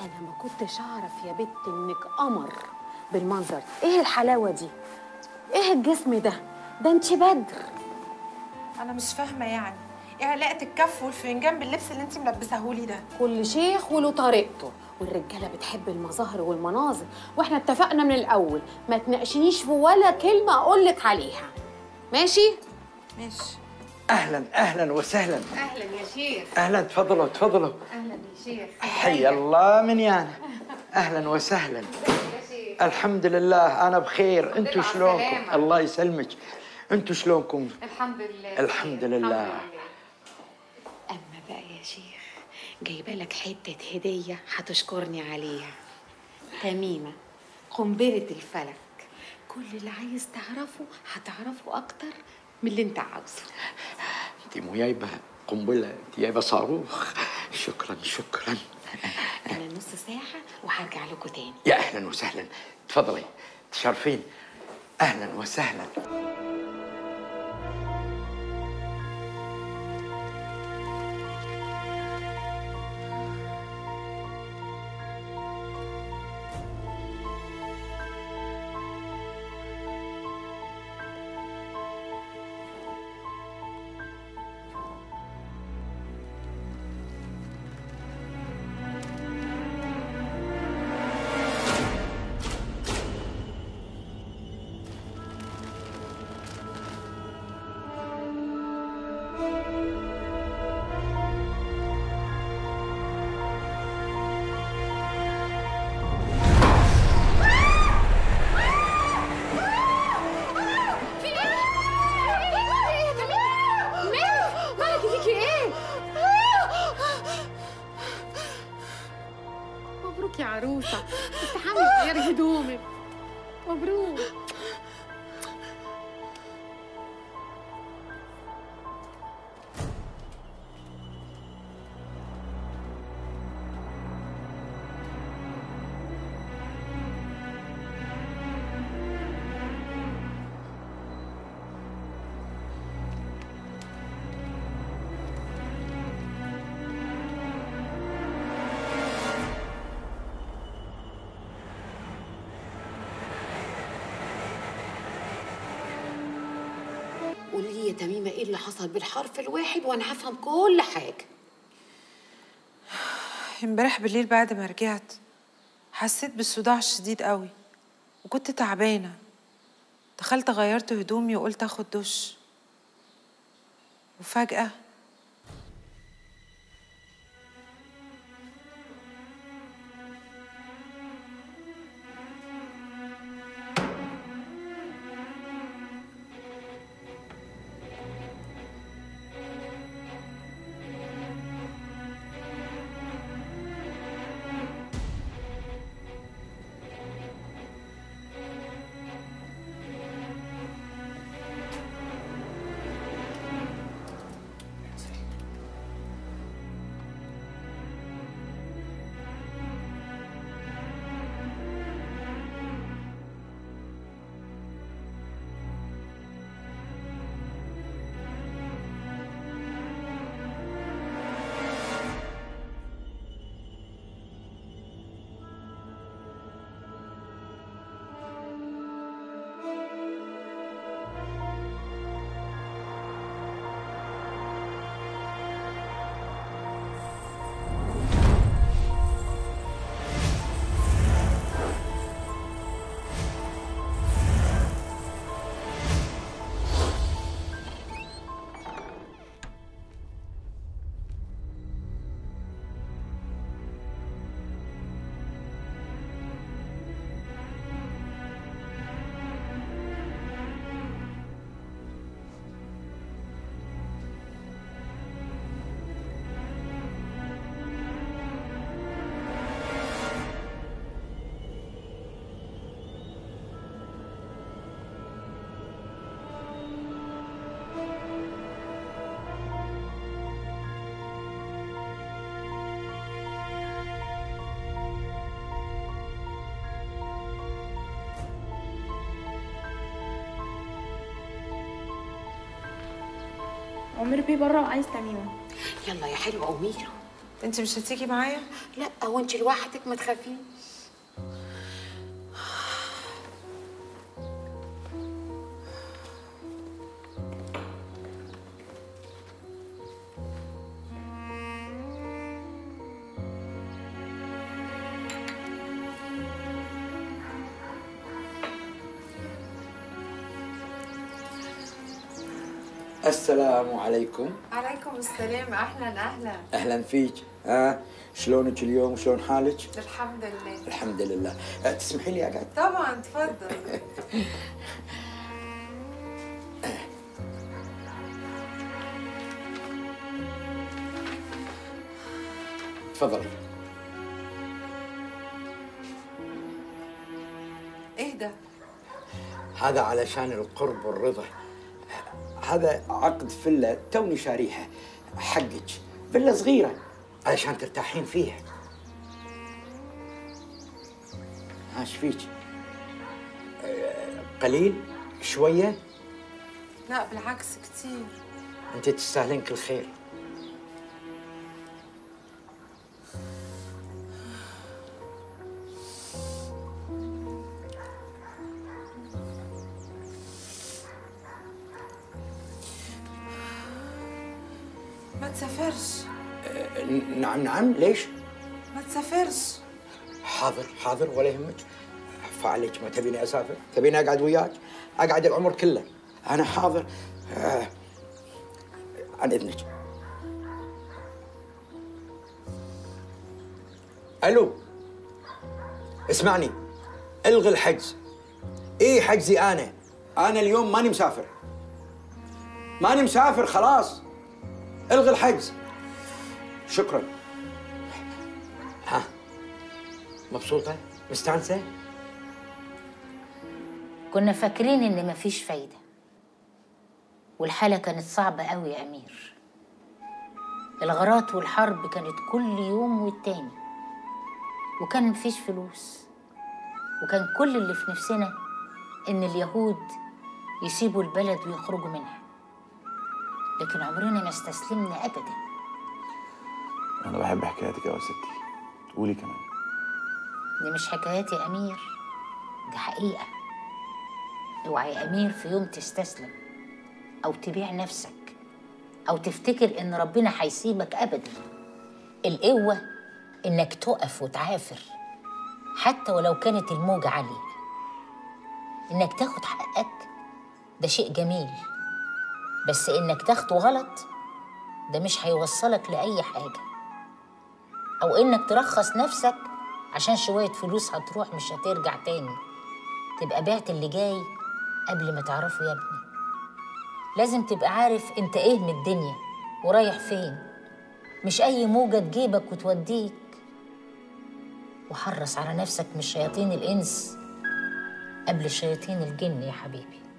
انا ما كنتش اعرف يا بت انك قمر بالمنظر ايه الحلاوه دي ايه الجسم ده ده انت بدر انا مش فاهمه يعني ايه علاقه الكف والفنجان باللبس اللي انت ملبساهولي ده كل شيخ وله طريقته والرجاله بتحب المظاهر والمناظر واحنا اتفقنا من الاول ما تناقشنيش في ولا كلمه اقول لك عليها ماشي ماشي اهلا اهلا وسهلا اهلا يا شيخ اهلا تفضلوا تفضلوا اهلا يا شيخ حي الله من يانا اهلا وسهلا الحمد لله انا بخير انتوا على شلونكم السلامة. الله يسلمك انتوا شلونكم الحمد لله الحمد لله. اما بقى يا شيخ جايبه لك حته هديه هتشكرني عليها تميمه قنبله الفلك كل اللي عايز تعرفه هتعرفه اكتر من اللي انت عاوزه انت مو جايبه قنبله انت جايبه صاروخ شكرا شكرا انا نص ساعه وهرجع لكم تاني يا اهلا وسهلا تفضلي تشرفين اهلا وسهلا مالك فيكي ايه؟ مبروك يا عروسة استحملي تغيري هدومك مبروك قولي لي يا تميمة ايه اللي حصل بالحرف الواحد وانا هفهم كل حاجة امبارح بالليل بعد ما رجعت حسيت بالصداع شديد قوي وكنت تعبانه دخلت غيرت هدومي وقلت اخد دش وفجاه عمر بيه بره وعايز تميمه يلا يا حلوة قومي له انت مش هتيجي معايا لا وانت لوحدك ما تخافيش السلام عليكم عليكم السلام اهلا اهلا اهلا فيك ها شلونك اليوم شلون حالك الحمد لله الحمد لله أه، تسمحي لي اقعد طبعا تفضل تفضلي ايه ده هذا علشان القرب والرضا هذا عقد فيلا توني شاريها حقك فيلا صغيرة علشان ترتاحين فيها هاش فيك أه، قليل شوية لا بالعكس كتير انت تستاهلين كل خير ما تسافرش أه، نعم نعم ليش؟ ما تسافرش حاضر حاضر ولا يهمك فعليك ما تبيني اسافر تبيني اقعد وياك اقعد العمر كله انا حاضر آه. عن اذنك الو اسمعني الغي الحجز ايه حجزي انا انا اليوم ماني مسافر ماني مسافر خلاص الغي الحجز شكرا ها مبسوطة؟ مستانسة؟ كنا فاكرين ان مفيش فايده والحاله كانت صعبه قوي يا امير الغارات والحرب كانت كل يوم والتاني وكان مفيش فلوس وكان كل اللي في نفسنا ان اليهود يسيبوا البلد ويخرجوا منها لكن عمرنا ما استسلمنا ابدا انا بحب حكايتك قوي يا ستي قولي كمان دي مش حكايات يا امير دي حقيقه اوعى يا امير في يوم تستسلم او تبيع نفسك او تفتكر ان ربنا هيسيبك ابدا القوه انك تقف وتعافر حتى ولو كانت الموجه عاليه انك تاخد حقك ده شيء جميل بس انك تاخده غلط ده مش هيوصلك لاي حاجه او انك ترخص نفسك عشان شويه فلوس هتروح مش هترجع تاني تبقى بعت اللي جاي قبل ما تعرفه يا ابني لازم تبقى عارف انت ايه من الدنيا ورايح فين مش اي موجه تجيبك وتوديك وحرص على نفسك من شياطين الانس قبل شياطين الجن يا حبيبي